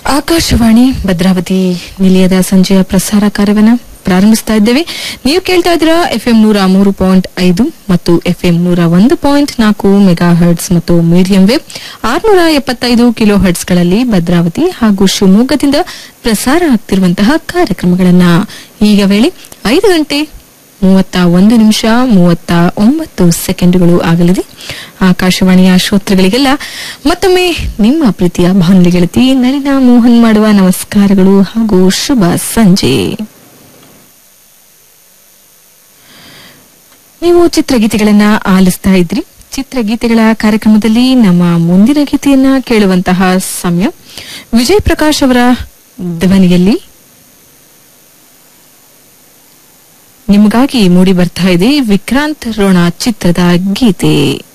ಆಕಾಶವಾಣಿ ಭದ್ರಾವತಿ ನಿಲಯದ ಸಂಜೆಯ ಪ್ರಸಾರ ಕಾರ್ಯವನ್ನ ಪ್ರಾರಂಭಿಸ್ತಾ ಇದ್ದೇವೆ ನೀವು ಕೇಳ್ತಾ ಇದ್ದೀರಾ ಎಫ್ಎಂ ನೂರ ಮೂರು ಪಾಯಿಂಟ್ ಐದು ಮತ್ತು ಎಫ್ಎಂ ನೂರ ಒಂದು ಪಾಯಿಂಟ್ ನಾಲ್ಕು ಮೆಗಾ ಹರ್ಟ್ಸ್ ಮತ್ತು ಮೀಡಿಯಂ ವೇವ್ ಆರ್ನೂರ ಎಪ್ಪತ್ತೈದು ಕಿಲೋ ಹರ್ಟ್ಸ್ಗಳಲ್ಲಿ ಭದ್ರಾವತಿ ಹಾಗೂ ಶಿವಮೊಗ್ಗದಿಂದ ಪ್ರಸಾರ ಆಗ್ತಿರುವಂತಹ ಕಾರ್ಯಕ್ರಮಗಳನ್ನ ಈಗ ವೇಳೆ ಐದು ಗಂಟೆ ಮೂವತ್ತ ಒಂದು ನಿಮಿಷ ಮೂವತ್ತ ಒಂಬತ್ತು ಸೆಕೆಂಡುಗಳು ಆಗಲಿದೆ ಆಕಾಶವಾಣಿಯ ಶ್ರೋತೃಗಳಿಗೆಲ್ಲ ಮತ್ತೊಮ್ಮೆ ನಿಮ್ಮ ಪ್ರೀತಿಯ ಬಾನುಲಿ ಗೆಳತಿ ನಳಿನ ಮೋಹನ್ ಮಾಡುವ ನಮಸ್ಕಾರಗಳು ಹಾಗೂ ಶುಭ ಸಂಜೆ ನೀವು ಚಿತ್ರಗೀತೆಗಳನ್ನ ಆಲಿಸ್ತಾ ಇದ್ರಿ ಚಿತ್ರಗೀತೆಗಳ ಕಾರ್ಯಕ್ರಮದಲ್ಲಿ ನಮ್ಮ ಮುಂದಿನ ಗೀತೆಯನ್ನ ಕೇಳುವಂತಹ ಸಮಯ ವಿಜಯ್ ಪ್ರಕಾಶ್ ಅವರ ಧ್ವನಿಯಲ್ಲಿ ನಿಮಗಾಗಿ ಮೂಡಿ ಬರ್ತಾ ಇದೆ ವಿಕ್ರಾಂತ್ ರೋಣ ಚಿತ್ರದ ಗೀತೆ